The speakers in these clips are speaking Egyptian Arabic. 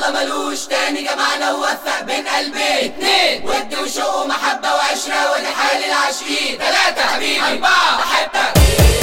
الله ملوش تاني جمعنا ووفق بين قلبين اتنين ود وشوق ومحبة وعشرة ودي حال العاشقين تلاتة حبيبي أربعة بحبك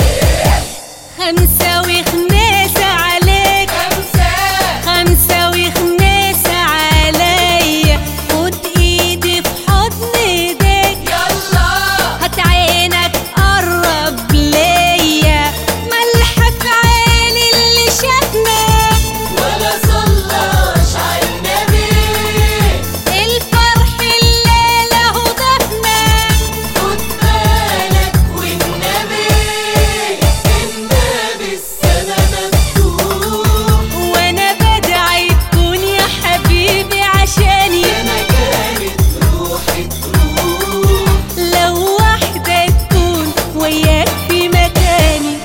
خمسة وخماسة عليك خمسة خمسة وخماسة عليا خد ايدي في حضن ايديك يلا هات عينك قرب ليا ملحك عيني اللي شافنا ولا صلاش على النبي الفرح الليلة هو ضفنا خد بالك والنبي النبي السما مفتوح وانا بدعي تكون يا حبيبي عشاني أنا كانت روحي تروح لو واحدة تكون وياك في مكاني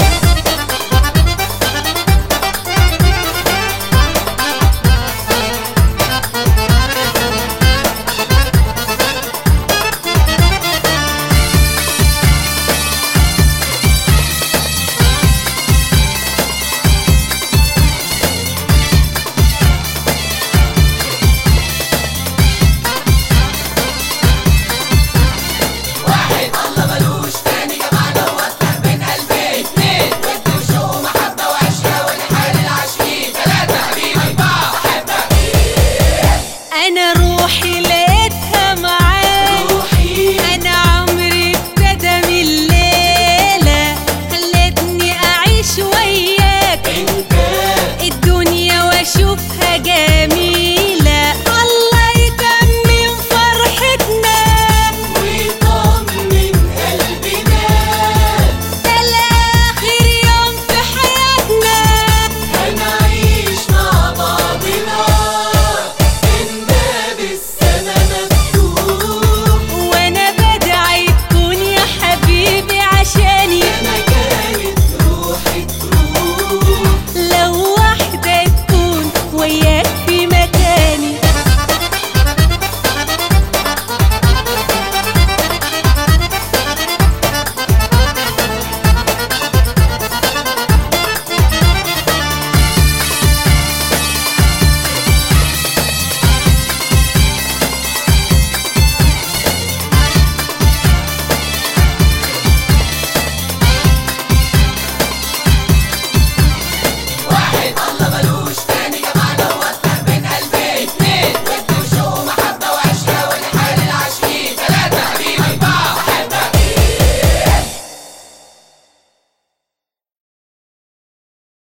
واحد الله ملوش تاني جمعنا ووفق بين قلبين اتنين ود وشوق ومحبة وعشرة ودي حال العاشقين تلاتة حبيبي أربعة بحبك انا روحي لقيتها معاك روحي انا عمري ابتدى من الليلة خلتني اعيش وياك انت الدنيا واشوفها جميلة